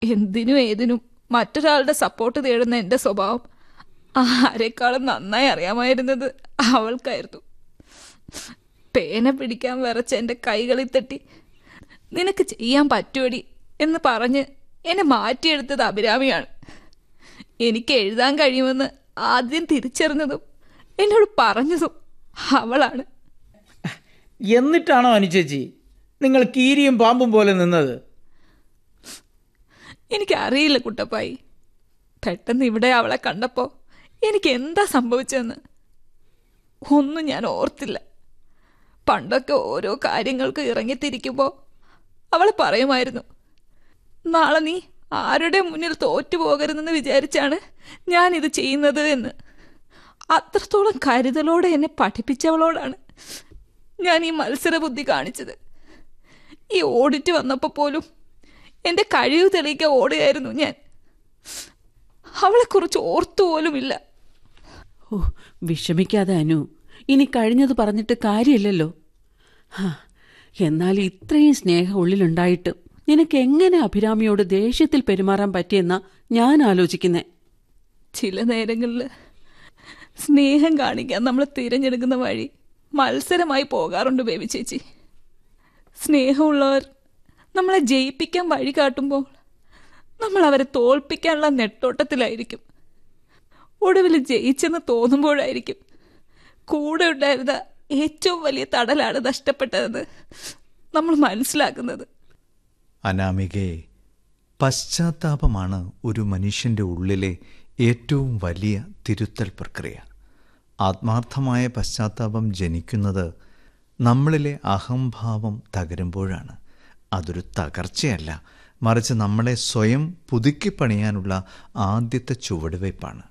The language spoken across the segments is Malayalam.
എന്തിനും ഏതിനും മറ്റൊരാളുടെ സപ്പോർട്ട് തേടുന്ന എൻ്റെ സ്വഭാവം ആരെക്കാളും നന്നായി അറിയാമായിരുന്നത് അവൾക്കായിരുന്നു പേന പിടിക്കാൻ വിറച്ച എൻ്റെ കൈകളിൽ തട്ടി നിനക്ക് ചെയ്യാൻ പറ്റുമടി എന്ന് പറഞ്ഞ് എന്നെ മാറ്റിയെടുത്തത് അഭിരാമിയാണ് എനിക്ക് എഴുതാൻ കഴിയുമെന്ന് ആദ്യം തിരിച്ചറിഞ്ഞതും എന്നോട് പറഞ്ഞതും അവളാണ് എന്നിട്ടാണോ അനുചേച്ചി നിങ്ങൾ കീരിയും പാമ്പും പോലെ നിന്നത് എനിക്കറിയില്ല കുട്ടപ്പായി പെട്ടെന്ന് ഇവിടെ അവളെ കണ്ടപ്പോൾ എനിക്ക് എന്താ സംഭവിച്ചതെന്ന് ഒന്നും ഞാൻ ഓർത്തില്ല പണ്ടൊക്കെ ഓരോ കാര്യങ്ങൾക്ക് ഇറങ്ങിത്തിരിക്കുമ്പോൾ അവൾ പറയുമായിരുന്നു നാളെ നീ ആരുടെ മുന്നിൽ തോറ്റു പോകരുതെന്ന് വിചാരിച്ചാണ് ഞാൻ ഇത് ചെയ്യുന്നത് എന്ന് അത്രത്തോളം കരുതലോടെ എന്നെ പഠിപ്പിച്ചവളോടാണ് ഞാൻ ഈ മത്സരബുദ്ധി കാണിച്ചത് ഈ ഓഡിറ്റ് വന്നപ്പോൾ പോലും എൻ്റെ കഴിവ് തെളിയിക്കാൻ ഓടുകയായിരുന്നു ഞാൻ അവളെക്കുറിച്ച് ഓർത്തു പോലുമില്ല ഓ വിഷമിക്കാതെ അനു ഇനി കഴിഞ്ഞത് പറഞ്ഞിട്ട് കാര്യമില്ലല്ലോ ഹാ, എന്നാൽ ഇത്രയും സ്നേഹം ഉള്ളിലുണ്ടായിട്ടും നിനക്ക് എങ്ങനെ അഭിരാമിയോട് ദേഷ്യത്തിൽ പെരുമാറാൻ പറ്റിയെന്നാ ഞാൻ ആലോചിക്കുന്നേ ചില നേരങ്ങളിൽ സ്നേഹം കാണിക്കാൻ നമ്മൾ തിരഞ്ഞെടുക്കുന്ന വഴി മത്സരമായി പോകാറുണ്ട് ബേബി ചേച്ചി സ്നേഹമുള്ളവർ നമ്മളെ ജയിപ്പിക്കാൻ വഴി കാട്ടുമ്പോൾ നമ്മൾ അവരെ തോൽപ്പിക്കാനുള്ള നെട്ടോട്ടത്തിലായിരിക്കും ഒടുവിൽ ജയിച്ചെന്ന് തോന്നുമ്പോഴായിരിക്കും കൂടെ ഉണ്ടായിരുന്ന ഏറ്റവും വലിയ തടലാണ് നഷ്ടപ്പെട്ടതെന്ന് നമ്മൾ മനസ്സിലാക്കുന്നത് അനാമികയെ പശ്ചാത്താപമാണ് ഒരു മനുഷ്യൻ്റെ ഉള്ളിലെ ഏറ്റവും വലിയ തിരുത്തൽ പ്രക്രിയ ആത്മാർത്ഥമായ പശ്ചാത്താപം ജനിക്കുന്നത് നമ്മളിലെ അഹംഭാവം തകരുമ്പോഴാണ് അതൊരു തകർച്ചയല്ല മറിച്ച് നമ്മളെ സ്വയം പുതുക്കിപ്പണിയാനുള്ള ആദ്യത്തെ ചുവടുവയ്പ്പാണ്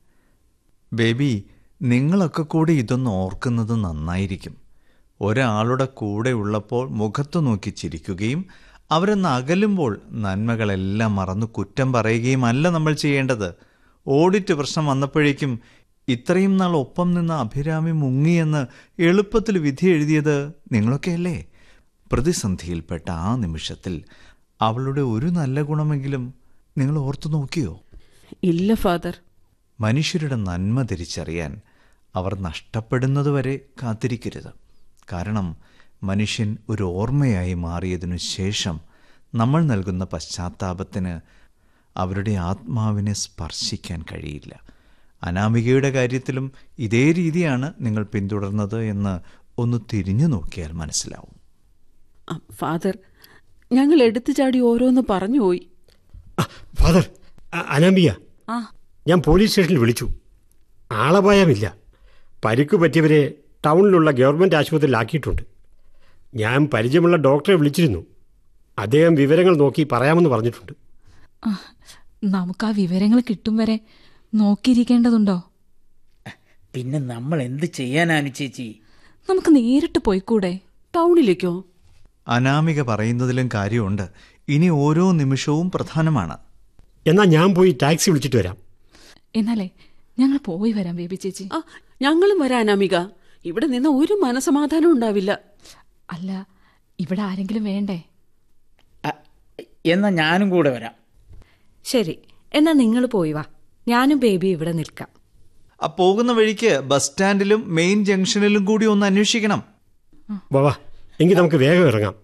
ബേബി നിങ്ങളൊക്കെ കൂടി ഇതൊന്ന് ഓർക്കുന്നത് നന്നായിരിക്കും ഒരാളുടെ കൂടെ ഉള്ളപ്പോൾ മുഖത്തു നോക്കി ചിരിക്കുകയും അവരൊന്ന് അകലുമ്പോൾ നന്മകളെല്ലാം മറന്നു കുറ്റം പറയുകയും അല്ല നമ്മൾ ചെയ്യേണ്ടത് ഓഡിറ്റ് പ്രശ്നം വന്നപ്പോഴേക്കും ഇത്രയും നാൾ ഒപ്പം നിന്ന അഭിരാമി മുങ്ങിയെന്ന് എളുപ്പത്തിൽ വിധി എഴുതിയത് നിങ്ങളൊക്കെയല്ലേ പ്രതിസന്ധിയിൽപ്പെട്ട ആ നിമിഷത്തിൽ അവളുടെ ഒരു നല്ല ഗുണമെങ്കിലും നിങ്ങൾ ഓർത്തു നോക്കിയോ ഇല്ല ഫാദർ മനുഷ്യരുടെ നന്മ തിരിച്ചറിയാൻ അവർ നഷ്ടപ്പെടുന്നതുവരെ കാത്തിരിക്കരുത് കാരണം മനുഷ്യൻ ഒരു ഓർമ്മയായി മാറിയതിനു ശേഷം നമ്മൾ നൽകുന്ന പശ്ചാത്താപത്തിന് അവരുടെ ആത്മാവിനെ സ്പർശിക്കാൻ കഴിയില്ല അനാമികയുടെ കാര്യത്തിലും ഇതേ രീതിയാണ് നിങ്ങൾ പിന്തുടർന്നത് എന്ന് ഒന്ന് തിരിഞ്ഞു നോക്കിയാൽ മനസ്സിലാവും ആ, ഫാദർ ഞങ്ങൾ എടുത്തു ചാടി ഓരോന്ന് പറഞ്ഞുപോയി ആ, ഫാദർ അ- അനാമിക ആ ഞാൻ പോലീസ് സ്റ്റേഷനിൽ വിളിച്ചു ആളപായമില്ല പരിക്ക് പറ്റിയവരെ ടൗണിലുള്ള ഗവൺമെൻറ് ആശുപത്രിയിലാക്കിയിട്ടുണ്ട് ഞാൻ പരിചയമുള്ള ഡോക്ടറെ വിളിച്ചിരുന്നു അദ്ദേഹം വിവരങ്ങൾ നോക്കി പറയാമെന്ന് പറഞ്ഞിട്ടുണ്ട് ആ, നമുക്ക് ആ വിവരങ്ങൾ കിട്ടും വരെ നോക്കിയിരിക്കേണ്ടതുണ്ടോ പിന്നെ നമ്മൾ എന്ത് ചെയ്യാനാണ് ചേച്ചി നമുക്ക് നേരിട്ട് പോയിക്കൂടെ ടൗണിലേക്കോ അനാമിക പറയുന്നതിലും കാര്യമുണ്ട് ഇനി ഓരോ നിമിഷവും പ്രധാനമാണ് എന്നാൽ ഞാൻ പോയി ടാക്സി വിളിച്ചിട്ട് വരാം എന്നാലേ ഞങ്ങൾ പോയി വരാം ബേബി ചേച്ചി ആ ഞങ്ങളും വരാൻ അമിക ഇവിടെ നിന്ന് ഒരു മനസമാധാനം ഉണ്ടാവില്ല അല്ല ഇവിടെ ആരെങ്കിലും വേണ്ടേ അ, എന്നാ ഞാനും കൂടെ വരാം ശരി എന്നാ നിങ്ങൾ പോയി വാ ഞാനും ബേബി ഇവിടെ നിൽക്കാം ആ പോകുന്ന വഴിക്ക് ബസ് സ്റ്റാൻഡിലും മെയിൻ ജംഗ്ഷനിലും കൂടി ഒന്ന് അന്വേഷിക്കണം വാ വാ എങ്കിൽ നമുക്ക് വേഗം ഇറങ്ങാം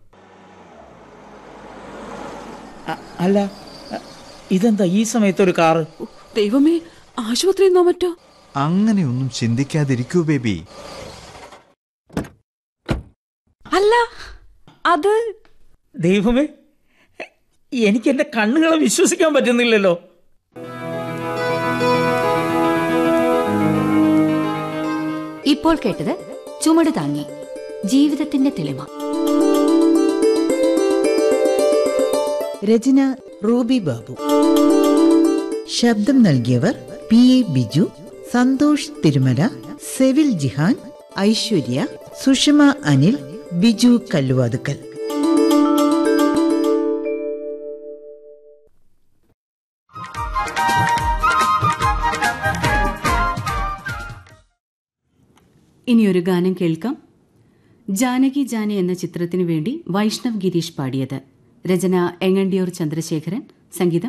അ, അല്ല അ, ഇതെന്താ ഈ സമയത്തൊരു കാറ് ഓ, ദൈവമേ ആശുപത്രിയിൽ നിന്നോ മറ്റോ അങ്ങനെയൊന്നും ചിന്തിക്കാതിരിക്കൂ ബേബി അല്ല അത് ദൈവമേ എനിക്ക് എൻ്റെ കണ്ണുകളെ വിശ്വസിക്കാൻ പറ്റുന്നില്ലല്ലോ ഇപ്പോൾ കേട്ടത് ചുമട് താങ്ങി ജീവിതത്തിന്റെ തെളിമ രചന റൂബി ബാബു ശബ്ദം നൽകിയവർ പി എ ബിജു സന്തോഷ് തിരുമല സെവിൽ ജിഹാൻ ഐശ്വര്യ സുഷമ അനിൽ ബിജു കല്ലുവാതുക്കൽ ഇനിയൊരു ഗാനം കേൾക്കാം ജാനകി ജാനി എന്ന ചിത്രത്തിനു വേണ്ടി വൈഷ്ണവ് ഗിരീഷ് പാടിയത് രചന എങ്ങണ്ടിയൂർ ചന്ദ്രശേഖരൻ സംഗീതം